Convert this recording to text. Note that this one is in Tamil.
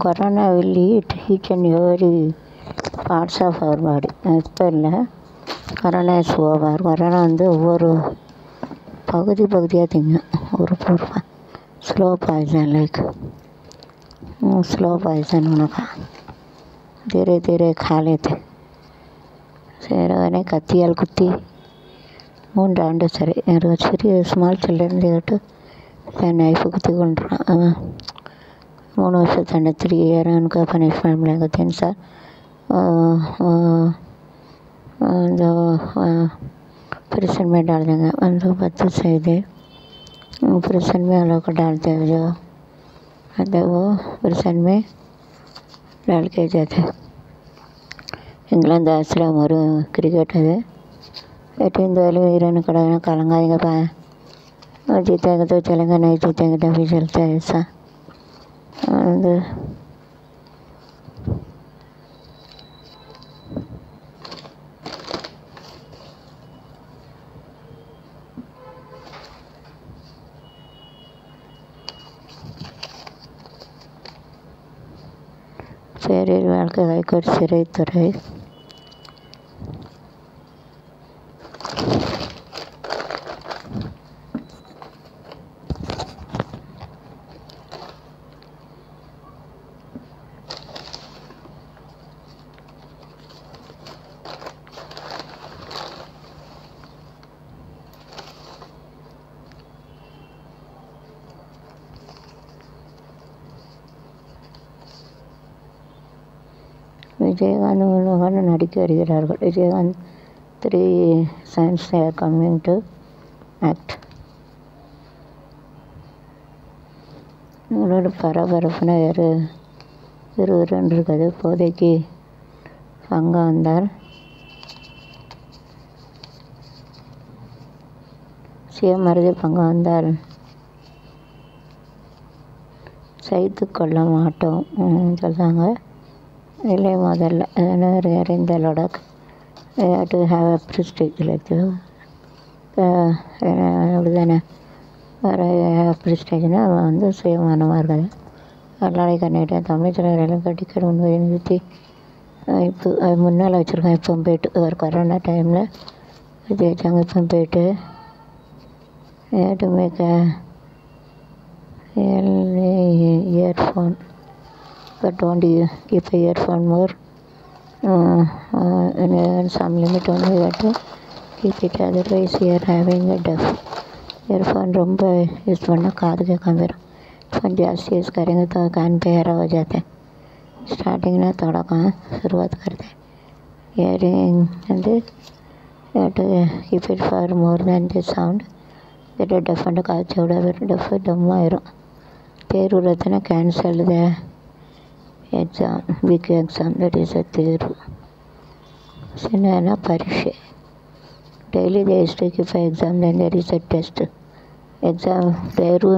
corona will eat each and every parts of our body இப்போ இல்லை கொரோனா இஸ் ஓவர் கொரோனா வந்து ஒவ்வொரு பகுதி பகுதியாக திங்கும் ஒரு பொருள் slow poison like slow poison उनका धीरे धीरे खा लेते சேரவனை கத்தியால் குத்தி மூன்று ஆண்டு சரி ஒரு சிறிய ஸ்மால் சில்ட்ரன் கேட்டு என் நைஃபு குத்தி கொண்டுறான் அவன் மூணு வருஷம் தண்டனை த்ரீ இயர் உனக்கு பனிஷ்மெண்ட் मिलेगा तीन साल जो प्रिसन में डाल देंगे उनको बच्चे सही प्रिसन में हम लोग को डालते हैं जो आता वो प्रिसन में डाल के जाते இங்கிலாந்து ஆசிரம் ஒரு கிரிக்கெட் அது एटीन वाले हीरोइन कड़ा कलंगाएंगे पा जीतेंगे तो चलेंगे नहीं जीतेंगे तो भी चलता है ऐसा और பேரில் வாழ்க்கை கைகோர் சிறைத்துறை விஜயகாந்த் முருகன் நடிக்க வருகிறார்கள் Vijayakanth three science they're coming to act உங்களோட பரபரப்புனா வேறு விறுவிறுன்னு இருக்குது இப்போதைக்கு அங்கே வந்தார் சிஎம் மருதி பங்கு வந்தார் சைத்து கொள்ள மாட்டோம் சொல்கிறாங்க இல்லை முதல்ல இந்த Ladakh to have a prestige like அப்படி தானே வேறு ப்ரிஸ்டேஜ்னால் வந்து சுயமானமாக இருக்காது எல்லாரையும் கண்டிப்பாக தமிழ் தலைவரெல்லாம் கட்டிக்கிற முன்னுரிமை நிறுத்தி இப்போ அது முன்னால் வச்சுருக்கேன் இப்போ போயிட்டு ஒரு கொரோனா டைமில் இது வச்சாங்க இப்போ போயிட்டு to make earphone but don't you keep a earphone more uh, uh, and some limit only you have to keep it otherwise you are having a deaf earphone ரொம்ப யூஸ் பண்ணால் காது கேட்காம போயிடும் फोन जास्ती यूज़ करेंगे तो कान पे हरा हो जाता है स्टार्टिंग में थोड़ा कहाँ शुरुआत करते हैं hearing and you have to keep it for more than the sound that deaf and காது செவிட வரும் deaf dumb ஆயிரும் தேர்வு ரத்தனை cancel the exam big exam that is a ತೇರು ಸಿನ್ನ ಪರೀಕ್ಷೆ daily they is take if exam then there is a test exam ತೇರು